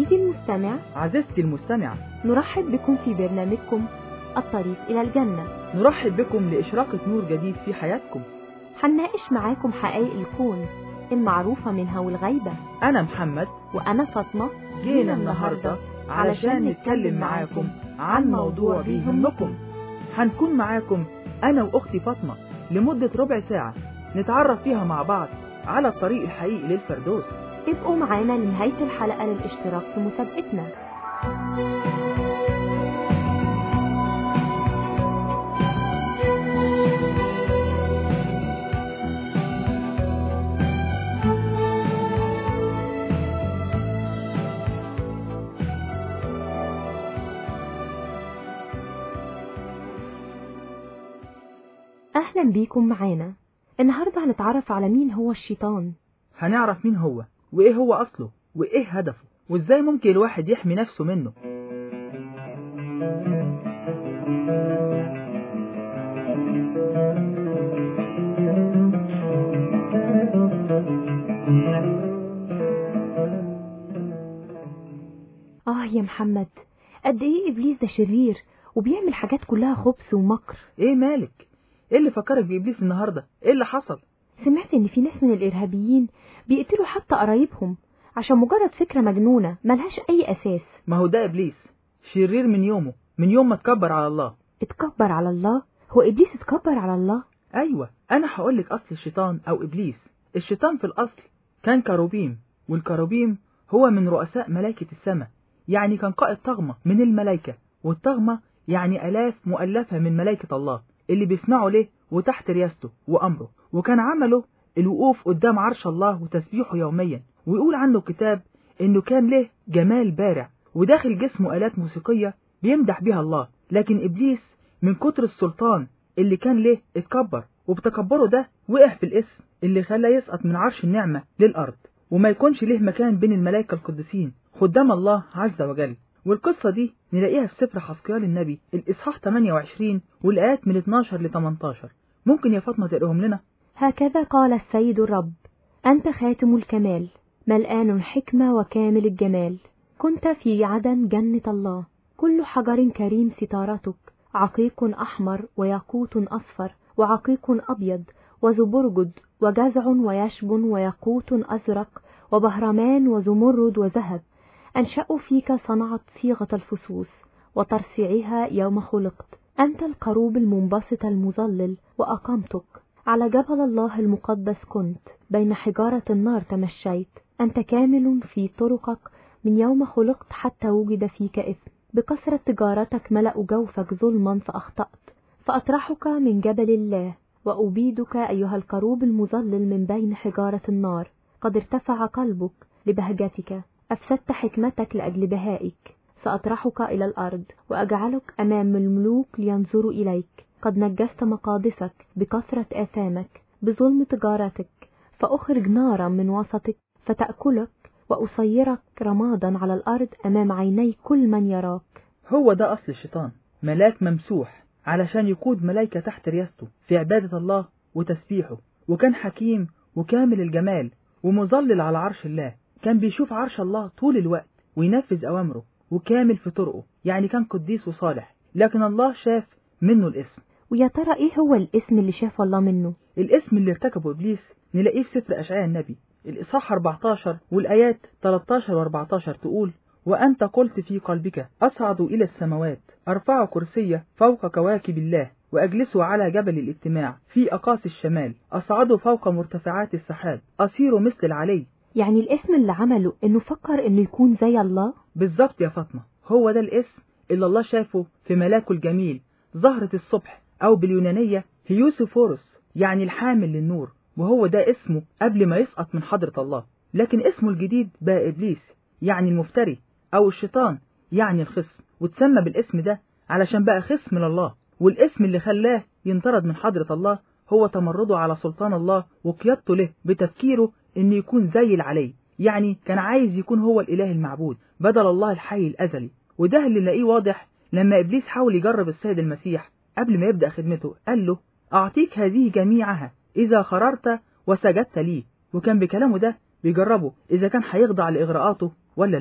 عزيزي المستمع عزيزتي المستمعة نرحب بكم في برنامجكم الطريق إلى الجنة نرحب بكم لإشراقة نور جديد في حياتكم هنناقش معاكم حقائق الكون المعروفة منها والغيبة أنا محمد وأنا فاطمة جينا النهاردة علشان نتكلم معاكم عن موضوع بيهمكم هنكون معاكم أنا وأختي فاطمة لمدة ربع ساعة نتعرف فيها مع بعض على الطريق الحقيقي للفردوس ابقوا معانا لنهاية الحلقة للاشتراك في مسابقتنا أهلا بيكم معانا النهاردة هنتعرف على مين هو الشيطان هنعرف مين هو وإيه هو أصله وإيه هدفه وإزاي ممكن الواحد يحمي نفسه منه آه يا محمد قد إيه إبليس ده شرير وبيعمل حاجات كلها خبث ومكر إيه مالك إيه اللي فكرك بإبليس النهاردة إيه اللي حصل سمعت إن في ناس من الإرهابيين بيقتلوا حتى قرايبهم عشان مجرد فكرة مجنونة ملهاش أي أساس ما هو ده إبليس شرير من يومه من يوم ما اتكبر على الله اتكبر على الله هو إبليس اتكبر على الله أيوة أنا هقولك أصل الشيطان أو إبليس الشيطان في الأصل كان كروبيم والكروبيم هو من رؤساء ملائكة السماء يعني كان قائد طغمة من الملائكة والطغمة يعني ألاف مؤلفة من ملائكة الله اللي بيسمعوا له وتحت رياسته وأمره وكان عمله الوقوف قدام عرش الله وتسبيحه يوميا ويقول عنه كتاب إنه كان له جمال بارع وداخل جسمه آلات موسيقية بيمدح بها الله لكن إبليس من كتر السلطان اللي كان له اتكبر وبتكبره ده وقع في الاسم اللي خلاه يسقط من عرش النعمة للأرض وما يكونش له مكان بين الملائكة القديسين خدام الله عز وجل والقصة دي نلاقيها في سفر حسقيال النبي الإصحاح 28 والآيات من 12 ل 18 ممكن يا فاطمة تقرهم لنا هكذا قال السيد الرب أنت خاتم الكمال ملآن الحكمة وكامل الجمال كنت في عدن جنة الله كل حجر كريم ستارتك عقيق أحمر وياقوت أصفر وعقيق أبيض وزبرجد وجزع ويشب وياقوت أزرق وبهرمان وزمرد وذهب أنشأوا فيك صنعت صيغة الفصوص وترصيعها يوم خلقت أنت القروب المنبسط المظلل وأقمتك على جبل الله المقدس كنت بين حجارة النار تمشيت أنت كامل في طرقك من يوم خلقت حتى وجد فيك إثم بكثرة تجارتك ملأ جوفك ظلما فأخطأت فأطرحك من جبل الله وأبيدك أيها الكروب المظلل من بين حجارة النار قد ارتفع قلبك لبهجتك أفسدت حكمتك لأجل بهائك سأطرحك إلى الأرض وأجعلك أمام الملوك لينظروا إليك قد نجست مقادسك بكثرة آثامك بظلم تجارتك فأخرج نارا من وسطك فتأكلك وأصيرك رمادا على الأرض أمام عيني كل من يراك هو ده أصل الشيطان ملاك ممسوح علشان يقود ملايكة تحت رياسته في عبادة الله وتسبيحه وكان حكيم وكامل الجمال ومظلل على عرش الله كان بيشوف عرش الله طول الوقت وينفذ أوامره وكامل في طرقه يعني كان قديس وصالح لكن الله شاف منه الاسم ويا ترى إيه هو الاسم اللي شاف الله منه الاسم اللي ارتكبه إبليس نلاقيه في سفر أشعياء النبي الإصحاح 14 والآيات 13 و14 تقول وأنت قلت في قلبك أصعد إلى السماوات أرفع كرسي فوق كواكب الله وأجلس على جبل الاجتماع في أقاصي الشمال أصعد فوق مرتفعات السحاب أصير مثل العلي يعني الاسم اللي عمله إنه فكر إنه يكون زي الله بالظبط يا فاطمة هو ده الاسم اللي الله شافه في ملاكه الجميل زهرة الصبح أو باليونانية هيوسيفوروس يعني الحامل للنور وهو ده اسمه قبل ما يسقط من حضرة الله لكن اسمه الجديد بقى إبليس يعني المفتري أو الشيطان يعني الخصم وتسمى بالاسم ده علشان بقى خصم لله والاسم اللي خلاه ينطرد من حضرة الله هو تمرده على سلطان الله وقيادته له بتفكيره إنه يكون زي العلي يعني كان عايز يكون هو الإله المعبود بدل الله الحي الأزلي وده اللي نلاقيه واضح لما إبليس حاول يجرب السيد المسيح قبل ما يبدأ خدمته قال له أعطيك هذه جميعها إذا خررت وسجدت لي وكان بكلامه ده بيجربه إذا كان هيخضع لإغراءاته ولا لأ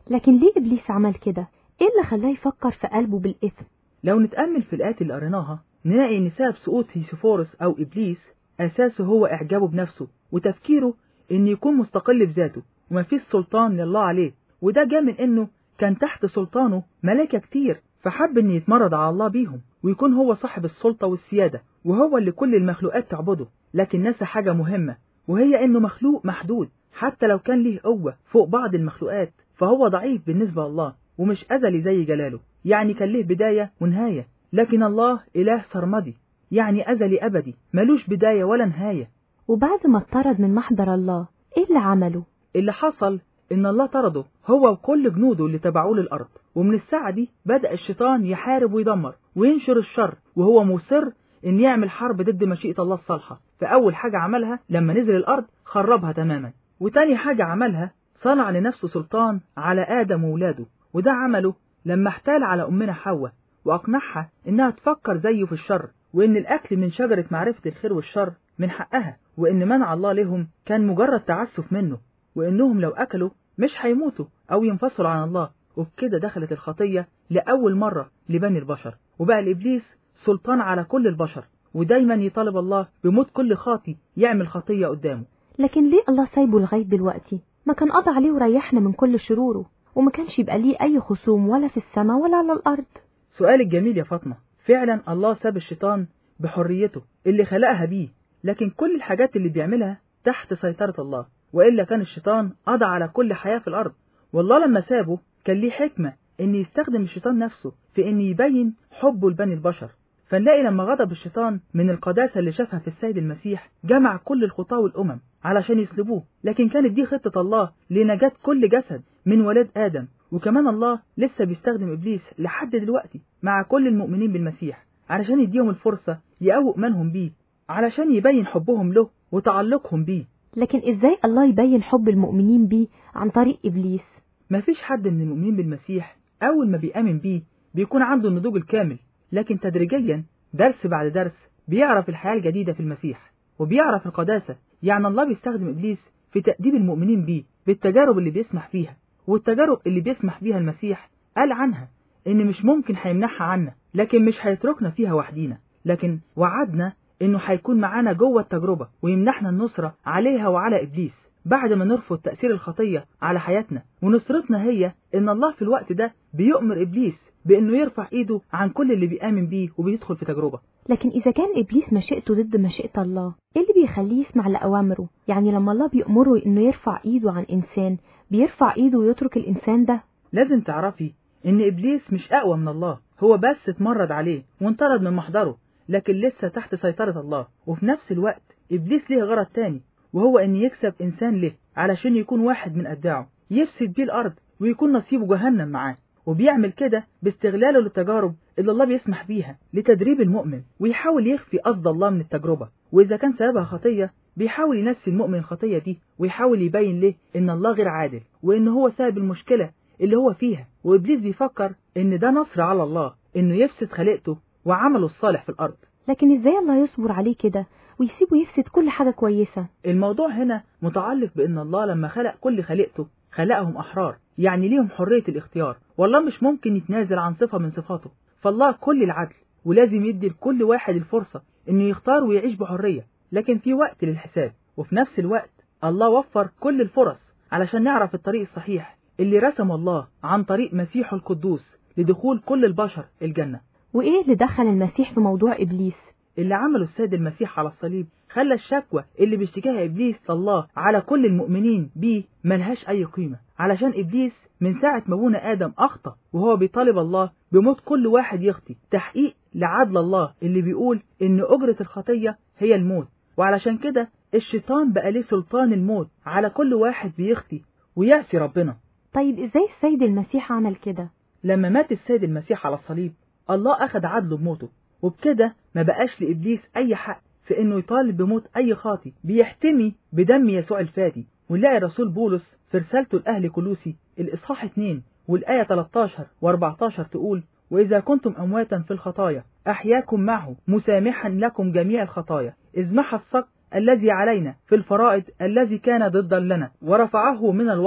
لكن ليه إبليس عمل كده؟ إيه اللي خلاه يفكر في قلبه بالإثم؟ لو نتأمل في الآيات اللي قريناها نلاقي إن سبب سقوط هيسوفورس أو إبليس أساسه هو إعجابه بنفسه وتفكيره إن يكون مستقل بذاته ومفيش سلطان لله عليه وده جاء من إنه كان تحت سلطانه ملائكة كتير فحب إن يتمرد على الله بيهم ويكون هو صاحب السلطة والسيادة وهو اللي كل المخلوقات تعبده لكن نسى حاجة مهمة وهي إنه مخلوق محدود حتى لو كان ليه قوة فوق بعض المخلوقات فهو ضعيف بالنسبة لله ومش أزلي زي جلاله يعني كان ليه بداية ونهاية لكن الله إله سرمدي يعني أزلي أبدي ملوش بداية ولا نهاية وبعد ما اطرد من محضر الله إيه اللي عمله؟ اللي حصل إن الله طرده هو وكل جنوده اللي تبعوه للأرض ومن الساعة دي بدأ الشيطان يحارب ويدمر وينشر الشر وهو مصر إن يعمل حرب ضد مشيئة الله الصالحة فأول حاجة عملها لما نزل الأرض خربها تماما وتاني حاجة عملها صنع لنفسه سلطان على آدم وولاده وده عمله لما احتال على أمنا حواء وأقنعها إنها تفكر زيه في الشر وإن الأكل من شجرة معرفة الخير والشر من حقها وإن منع الله لهم كان مجرد تعسف منه وإنهم لو أكلوا مش هيموتوا أو ينفصلوا عن الله وبكده دخلت الخطية لأول مرة لبني البشر وبقى الإبليس سلطان على كل البشر ودايما يطالب الله بموت كل خاطي يعمل خطية قدامه لكن ليه الله سايبه لغاية دلوقتي؟ ما كان قضى عليه وريحنا من كل شروره وما كانش يبقى ليه أي خصوم ولا في السماء ولا على الأرض سؤالك جميل يا فاطمة فعلا الله ساب الشيطان بحريته اللي خلقها بيه لكن كل الحاجات اللي بيعملها تحت سيطرة الله وإلا كان الشيطان قضى على كل حياة في الأرض والله لما سابه كان ليه حكمة إن يستخدم الشيطان نفسه في إن يبين حبه لبني البشر فنلاقي لما غضب الشيطان من القداسة اللي شافها في السيد المسيح جمع كل الخطاة والأمم علشان يسلبوه لكن كانت دي خطة الله لنجاة كل جسد من ولاد آدم وكمان الله لسه بيستخدم إبليس لحد دلوقتي مع كل المؤمنين بالمسيح علشان يديهم الفرصة يقوق منهم بيه علشان يبين حبهم له وتعلقهم بيه لكن إزاي الله يبين حب المؤمنين بيه عن طريق إبليس؟ مفيش حد من المؤمنين بالمسيح أول ما بيآمن بيه بيكون عنده النضوج الكامل لكن تدريجيا درس بعد درس بيعرف الحياة الجديدة في المسيح وبيعرف القداسة يعني الله بيستخدم إبليس في تأديب المؤمنين بيه بالتجارب اللي بيسمح فيها والتجارب اللي بيسمح بيها المسيح قال عنها إن مش ممكن هيمنعها عنا لكن مش هيتركنا فيها وحدينا لكن وعدنا إنه هيكون معانا جوه التجربة ويمنحنا النصرة عليها وعلى إبليس بعد ما نرفض تأثير الخطية على حياتنا ونصرتنا هي إن الله في الوقت ده بيؤمر إبليس بإنه يرفع إيده عن كل اللي بيآمن بيه وبيدخل في تجربة لكن إذا كان إبليس مشيئته ضد مشيئة الله إيه اللي بيخليه يسمع لأوامره؟ يعني لما الله بيأمره إنه يرفع إيده عن إنسان بيرفع إيده ويترك الإنسان ده لازم تعرفي إن إبليس مش أقوى من الله هو بس اتمرد عليه وانطرد من محضره لكن لسه تحت سيطرة الله وفي نفس الوقت إبليس ليه غرض تاني وهو إن يكسب إنسان له علشان يكون واحد من أتباعه يفسد بيه الأرض ويكون نصيبه جهنم معاه وبيعمل كده باستغلاله للتجارب اللي الله بيسمح بيها لتدريب المؤمن ويحاول يخفي قصد الله من التجربة وإذا كان سببها خطية بيحاول ينسي المؤمن الخطية دي ويحاول يبين له إن الله غير عادل وإن هو سبب المشكلة اللي هو فيها وإبليس بيفكر إن ده نصر على الله إنه يفسد خليقته وعمله الصالح في الأرض لكن إزاي الله يصبر عليه كده ويسيبه يفسد كل حاجة كويسة الموضوع هنا متعلق بأن الله لما خلق كل خليقته خلقهم أحرار يعني ليهم حرية الاختيار والله مش ممكن يتنازل عن صفة من صفاته فالله كل العدل ولازم يدي لكل واحد الفرصة انه يختار ويعيش بحرية لكن في وقت للحساب وفي نفس الوقت الله وفر كل الفرص علشان نعرف الطريق الصحيح اللي رسمه الله عن طريق مسيحه القدوس لدخول كل البشر الجنة وإيه اللي دخل المسيح في موضوع إبليس اللي عمله السيد المسيح على الصليب خلى الشكوى اللي بيشتكيها إبليس الله على كل المؤمنين بيه ملهاش أي قيمة علشان إبليس من ساعة ما ابونا آدم أخطأ وهو بيطالب الله بموت كل واحد يخطي تحقيق لعدل الله اللي بيقول إن أجرة الخطية هي الموت وعلشان كده الشيطان بقى ليه سلطان الموت على كل واحد بيخطي ويعصي ربنا طيب إزاي السيد المسيح عمل كده لما مات السيد المسيح على الصليب الله أخذ عدله بموته وبكده ما بقاش لإبليس أي حق في إنه يطالب بموت أي خاطي بيحتمي بدم يسوع الفادي ونلاقي رسول بولس في رسالته لأهل كلوسي الإصحاح 2 والآية 13 و14 تقول وإذا كنتم أمواتا في الخطايا أحياكم معه مسامحا لكم جميع الخطايا إذ محى الصك الذي علينا في الفرائض الذي كان ضدا لنا ورفعه من الوسط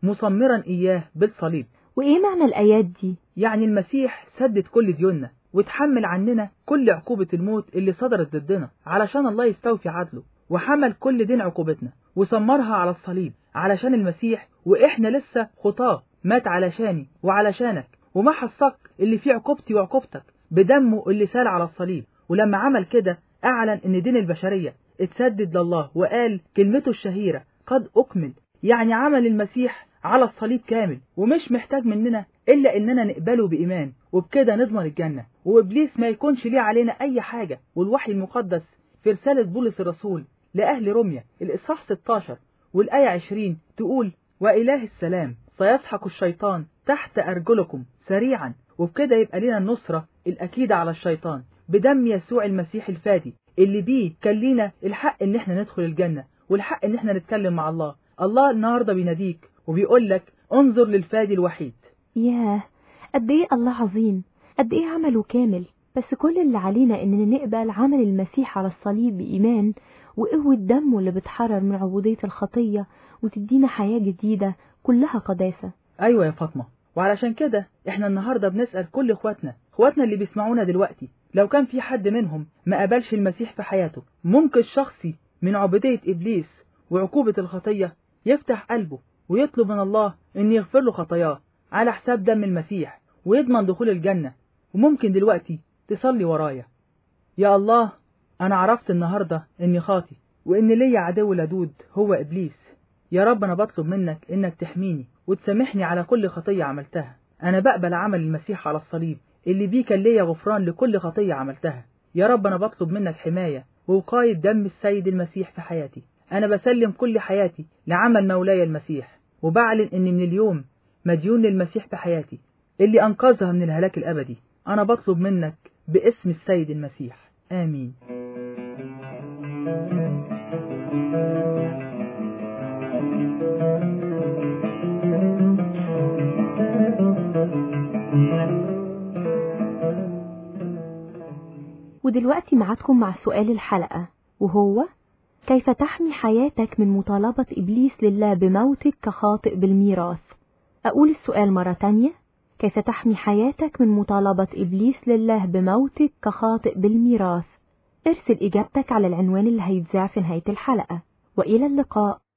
مصمرا إياه بالصليب وإيه معنى الآيات دي؟ يعني المسيح سدد كل ديوننا وتحمل عننا كل عقوبة الموت اللي صدرت ضدنا علشان الله يستوفي عدله وحمل كل دين عقوبتنا وسمرها على الصليب علشان المسيح وإحنا لسه خطاه مات علشاني وعلشانك ومحى الصك اللي فيه عقوبتي وعقوبتك بدمه اللي سال على الصليب ولما عمل كده أعلن إن دين البشرية اتسدد لله وقال كلمته الشهيرة قد أكمل يعني عمل المسيح على الصليب كامل ومش محتاج مننا إلا إننا نقبله بإيمان وبكده نضمن الجنة وإبليس ما يكونش ليه علينا أي حاجة والوحي المقدس في رسالة بولس الرسول لأهل روميا الإصحاح 16 والآية 20 تقول وإله السلام سيسحق الشيطان تحت أرجلكم سريعا وبكده يبقى لنا النصرة الأكيدة على الشيطان بدم يسوع المسيح الفادي اللي بيه كان لينا الحق إن احنا ندخل الجنة والحق إن احنا نتكلم مع الله الله النهاردة بيناديك وبيقول لك انظر للفادي الوحيد ياه قد إيه الله عظيم قد إيه عمله كامل بس كل اللي علينا إننا نقبل عمل المسيح على الصليب بإيمان وقوة دمه اللي بتحرر من عبودية الخطية وتدينا حياة جديدة كلها قداسة أيوة يا فاطمة وعلشان كده احنا النهاردة بنسأل كل اخواتنا اخواتنا اللي بيسمعونا دلوقتي لو كان في حد منهم ما قبلش المسيح في حياته ممكن شخصي من عبودية إبليس وعقوبة الخطية يفتح قلبه ويطلب من الله إن يغفر له خطاياه على حساب دم المسيح ويضمن دخول الجنة وممكن دلوقتي تصلي ورايا يا الله أنا عرفت النهاردة إني خاطي وإن ليا عدو لدود هو إبليس يا رب أنا بطلب منك إنك تحميني وتسامحني على كل خطية عملتها أنا بقبل عمل المسيح على الصليب اللي بيه كان ليا غفران لكل خطية عملتها يا رب أنا بطلب منك حماية ووقاية دم السيد المسيح في حياتي أنا بسلم كل حياتي لعمل مولاي المسيح وبعلن إني من اليوم مديون للمسيح في حياتي اللي أنقذها من الهلاك الأبدي أنا بطلب منك باسم السيد المسيح آمين ودلوقتي معادكم مع سؤال الحلقة وهو كيف تحمي حياتك من مطالبة إبليس لله بموتك كخاطئ بالميراث أقول السؤال مرة تانية كيف تحمي حياتك من مطالبة إبليس لله بموتك كخاطئ بالميراث ارسل إجابتك على العنوان اللي هيتذاع في نهاية الحلقة وإلى اللقاء